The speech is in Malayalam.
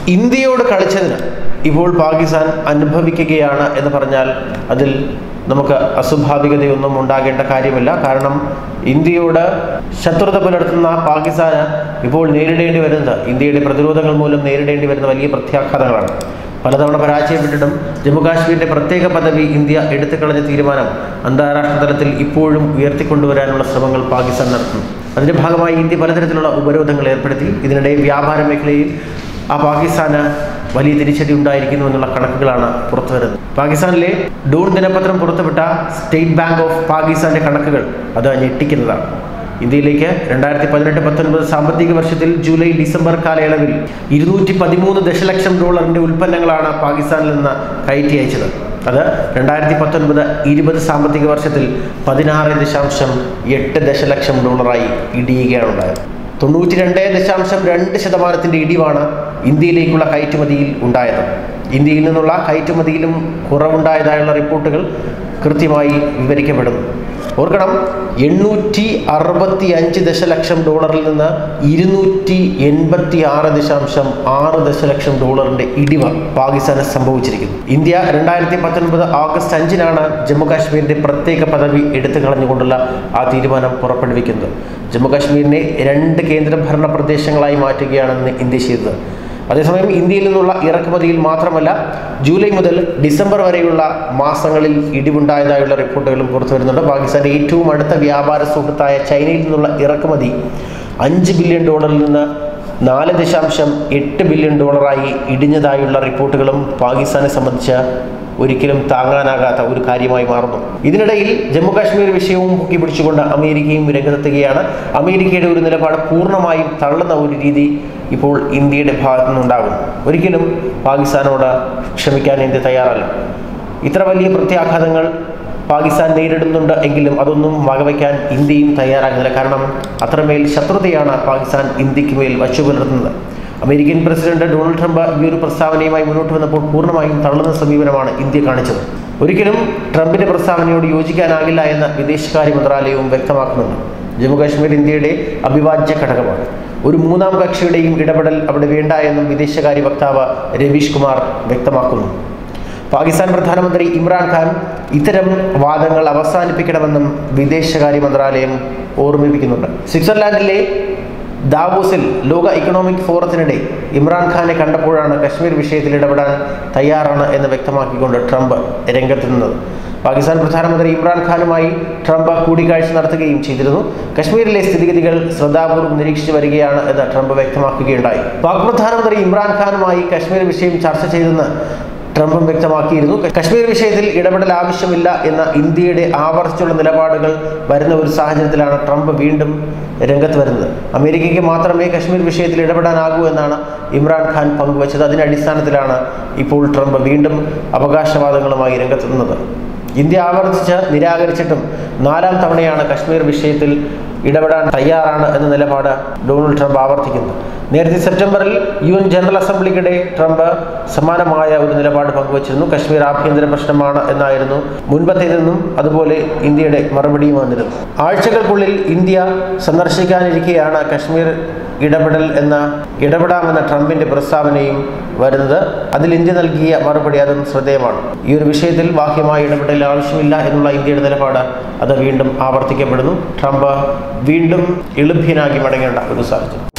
ഇന്ത്യയോട് കളിച്ചതിന് ഇപ്പോൾ പാകിസ്ഥാൻ അനുഭവിക്കുകയാണ് എന്ന് പറഞ്ഞാൽ അതിൽ നമുക്ക് അസ്വാഭാവികതയൊന്നും ഉണ്ടാകേണ്ട കാര്യമില്ല കാരണം ഇന്ത്യയോട് ശത്രുത പുലർത്തുന്ന പാകിസ്ഥാന് ഇപ്പോൾ നേരിടേണ്ടി വരുന്നത് ഇന്ത്യയുടെ പ്രതിരോധങ്ങൾ മൂലം നേരിടേണ്ടി വരുന്ന വലിയ പ്രത്യാഘാതങ്ങളാണ് പലതവണ പരാജയപ്പെട്ടിട്ടും ജമ്മുകാശ്മീരിന്റെ പ്രത്യേക പദവി ഇന്ത്യ എടുത്തുകളഞ്ഞ തീരുമാനം അന്താരാഷ്ട്ര തലത്തിൽ ഇപ്പോഴും ഉയർത്തിക്കൊണ്ടുവരാനുള്ള ശ്രമങ്ങൾ പാകിസ്ഥാൻ നടത്തുന്നു അതിന്റെ ഭാഗമായി ഇന്ത്യ പലതരത്തിലുള്ള ഉപരോധങ്ങൾ ഏർപ്പെടുത്തി ഇതിനിടെ വ്യാപാര മേഖലയിൽ ആ പാകിസ്ഥാന് വലിയ തിരിച്ചടി ഉണ്ടായിരിക്കുന്നു എന്നുള്ള കണക്കുകളാണ് പുറത്തുവരുന്നത് പാകിസ്ഥാനിലെ ഡൂൺ ദിനപത്രം പുറത്തുവിട്ട സ്റ്റേറ്റ് ബാങ്ക് ഓഫ് പാകിസ്ഥാന്റെ കണക്കുകൾ അത് ഞെട്ടിക്കുന്നതാണ് ഇന്ത്യയിലേക്ക് രണ്ടായിരത്തി പതിനെട്ട് പത്തൊൻപത് സാമ്പത്തിക വർഷത്തിൽ ജൂലൈ ഡിസംബർ കാലയളവിൽ ഇരുന്നൂറ്റി പതിമൂന്ന് ദശലക്ഷം ഡോളറിന്റെ ഉൽപ്പന്നങ്ങളാണ് പാകിസ്ഥാനിൽ നിന്ന് കയറ്റി അയച്ചത് അത് രണ്ടായിരത്തി പത്തൊൻപത് ഇരുപത് സാമ്പത്തിക വർഷത്തിൽ പതിനാറ് ദശാംശം എട്ട് ദശലക്ഷം ഡോളറായി ഇടിയുകയാണ് ഉണ്ടായത് തൊണ്ണൂറ്റി രണ്ട് ദശാംശം രണ്ട് ശതമാനത്തിന്റെ ഇടിവാണ് ഇന്ത്യയിലേക്കുള്ള കയറ്റുമതിയിൽ ഉണ്ടായത് ഇന്ത്യയിൽ നിന്നുള്ള കയറ്റുമതിയിലും കുറവുണ്ടായതായുള്ള റിപ്പോർട്ടുകൾ കൃത്യമായി വിവരിക്കപ്പെടുന്നു ഓർക്കണം എണ്ണൂറ്റി അറുപത്തി അഞ്ച് ദശലക്ഷം ഡോളറിൽ നിന്ന് ഇരുന്നൂറ്റി എൺപത്തി ആറ് ദശാംശം ആറ് ദശലക്ഷം ഡോളറിന്റെ ഇടിവ് പാകിസ്ഥാന് സംഭവിച്ചിരിക്കുന്നു ഇന്ത്യ രണ്ടായിരത്തി പത്തൊൻപത് ഓഗസ്റ്റ് അഞ്ചിനാണ് ജമ്മു കാശ്മീരിന്റെ പ്രത്യേക പദവി എടുത്തു കളഞ്ഞുകൊണ്ടുള്ള ആ തീരുമാനം പുറപ്പെടുവിക്കുന്നത് ജമ്മു കാശ്മീരിനെ രണ്ട് കേന്ദ്രഭരണ പ്രദേശങ്ങളായി മാറ്റുകയാണെന്ന് ഇന്ത്യ ചെയ്തത് അതേസമയം ഇന്ത്യയിൽ നിന്നുള്ള ഇറക്കുമതിയിൽ മാത്രമല്ല ജൂലൈ മുതൽ ഡിസംബർ വരെയുള്ള മാസങ്ങളിൽ ഇടിവുണ്ടായതായുള്ള റിപ്പോർട്ടുകളും പുറത്തു വരുന്നുണ്ട് പാകിസ്ഥാന്റെ ഏറ്റവും അടുത്ത വ്യാപാര സുഹൃത്തായ ചൈനയിൽ നിന്നുള്ള ഇറക്കുമതി അഞ്ച് ബില്യൺ ഡോളറിൽ നിന്ന് നാല് ദശാംശം എട്ട് ബില്യൺ ഡോളറായി ഇടിഞ്ഞതായുള്ള റിപ്പോർട്ടുകളും പാകിസ്ഥാനെ സംബന്ധിച്ച് ഒരിക്കലും താങ്ങാനാകാത്ത ഒരു കാര്യമായി മാറുന്നു ഇതിനിടയിൽ ജമ്മു കാശ്മീർ വിഷയവും പൊക്കി പിടിച്ചുകൊണ്ട് അമേരിക്കയും രംഗത്തെത്തുകയാണ് അമേരിക്കയുടെ ഒരു നിലപാട് പൂർണ്ണമായും തള്ളുന്ന ഒരു രീതി ഇപ്പോൾ ഇന്ത്യയുടെ ഭാഗത്തു നിന്നുണ്ടാകും ഒരിക്കലും പാകിസ്ഥാനോട് ക്ഷമിക്കാൻ ഇന്ത്യ തയ്യാറല്ല ഇത്ര വലിയ പ്രത്യാഘാതങ്ങൾ പാകിസ്ഥാൻ നേരിടുന്നുണ്ട് എങ്കിലും അതൊന്നും വകവയ്ക്കാൻ ഇന്ത്യയും തയ്യാറാകുന്നില്ല കാരണം അത്രമേൽ ശത്രുതയാണ് പാകിസ്ഥാൻ ഇന്ത്യക്ക് മേൽ വച്ചു പുലർത്തുന്നത് അമേരിക്കൻ പ്രസിഡന്റ് ഡൊണാൾഡ് ട്രംപ് ഈ ഒരു പ്രസ്താവനയുമായി മുന്നോട്ട് വന്നപ്പോൾ പൂർണ്ണമായും തള്ളുന്ന സമീപനമാണ് ഇന്ത്യ കാണിച്ചത് ഒരിക്കലും ട്രംപിന്റെ പ്രസ്താവനയോട് യോജിക്കാനാകില്ല എന്ന് വിദേശകാര്യ മന്ത്രാലയവും വ്യക്തമാക്കുന്നുണ്ട് ജമ്മു കാശ്മീർ ഇന്ത്യയുടെ അവിഭാജ്യ ഘടകമാണ് ഒരു മൂന്നാം കക്ഷിയുടെയും ഇടപെടൽ അവിടെ വേണ്ട എന്നും വിദേശകാര്യ വക്താവ് രവീഷ് കുമാർ വ്യക്തമാക്കുന്നു പാകിസ്ഥാൻ പ്രധാനമന്ത്രി ഇമ്രാൻഖാൻ ഇത്തരം വാദങ്ങൾ അവസാനിപ്പിക്കണമെന്നും വിദേശകാര്യ മന്ത്രാലയം ഓർമ്മിപ്പിക്കുന്നുണ്ട് സ്വിറ്റ്സർലാൻഡിലെ ദാവോസിൽ ലോക ഇക്കണോമിക് ഫോറത്തിനിടെ ഇമ്രാൻഖാനെ കണ്ടപ്പോഴാണ് കശ്മീർ വിഷയത്തിൽ ഇടപെടാൻ തയ്യാറാണ് എന്ന് വ്യക്തമാക്കിക്കൊണ്ട് ട്രംപ് രംഗത്തെത്തുന്നത് പാകിസ്ഥാൻ പ്രധാനമന്ത്രി ഇമ്രാൻഖാനുമായി ട്രംപ് കൂടിക്കാഴ്ച നടത്തുകയും ചെയ്തിരുന്നു കശ്മീരിലെ സ്ഥിതിഗതികൾ ശ്രദ്ധാപൂർവ്വം നിരീക്ഷിച്ചു വരികയാണ് എന്ന് ട്രംപ് വ്യക്തമാക്കുകയുണ്ടായി പാക് പ്രധാനമന്ത്രി ഇമ്രാൻഖാനുമായി കശ്മീർ വിഷയം ചർച്ച ചെയ്തെന്ന് ട്രംപും വ്യക്തമാക്കിയിരുന്നു കശ്മീർ വിഷയത്തിൽ ഇടപെടൽ ആവശ്യമില്ല എന്ന ഇന്ത്യയുടെ ആവർത്തിച്ചുള്ള നിലപാടുകൾ വരുന്ന ഒരു സാഹചര്യത്തിലാണ് ട്രംപ് വീണ്ടും രംഗത്ത് വരുന്നത് അമേരിക്കയ്ക്ക് മാത്രമേ കശ്മീർ വിഷയത്തിൽ ഇടപെടാനാകൂ എന്നാണ് ഇമ്രാൻഖാൻ പങ്കുവച്ചത് അതിന്റെ അടിസ്ഥാനത്തിലാണ് ഇപ്പോൾ ട്രംപ് വീണ്ടും അവകാശവാദങ്ങളുമായി രംഗത്തെത്തുന്നത് ഇന്ത്യ ആവർത്തിച്ച് നിരാകരിച്ചിട്ടും നാലാം തവണയാണ് കശ്മീർ വിഷയത്തിൽ ഇടപെടാൻ തയ്യാറാണ് എന്ന നിലപാട് ഡൊണാൾഡ് ട്രംപ് ആവർത്തിക്കുന്നത് നേരത്തെ സെപ്റ്റംബറിൽ യു എൻ ജനറൽ അസംബ്ലിക്കിടെ ട്രംപ് സമാനമായ ഒരു നിലപാട് പങ്കുവച്ചിരുന്നു കശ്മീർ ആഭ്യന്തര പ്രശ്നമാണ് എന്നായിരുന്നു മുൻപത്തേതെന്നും അതുപോലെ ഇന്ത്യയുടെ മറുപടിയും വന്നിരുന്നു ആഴ്ചകൾക്കുള്ളിൽ ഇന്ത്യ സന്ദർശിക്കാനിരിക്കെയാണ് കശ്മീർ ഇടപെടൽ എന്ന ഇടപെടാമെന്ന ട്രംപിന്റെ പ്രസ്താവനയും വരുന്നത് അതിൽ ഇന്ത്യ നൽകിയ മറുപടി അതും ശ്രദ്ധേയമാണ് ഈ ഒരു വിഷയത്തിൽ ബാഹ്യമായ ഇടപെടൽ ആവശ്യമില്ല എന്നുള്ള ഇന്ത്യയുടെ നിലപാട് അത് വീണ്ടും ആവർത്തിക്കപ്പെടുന്നു ട്രംപ് വീണ്ടും എളുഭ്യനാക്കി മടങ്ങേണ്ട ഒരു സാഹചര്യം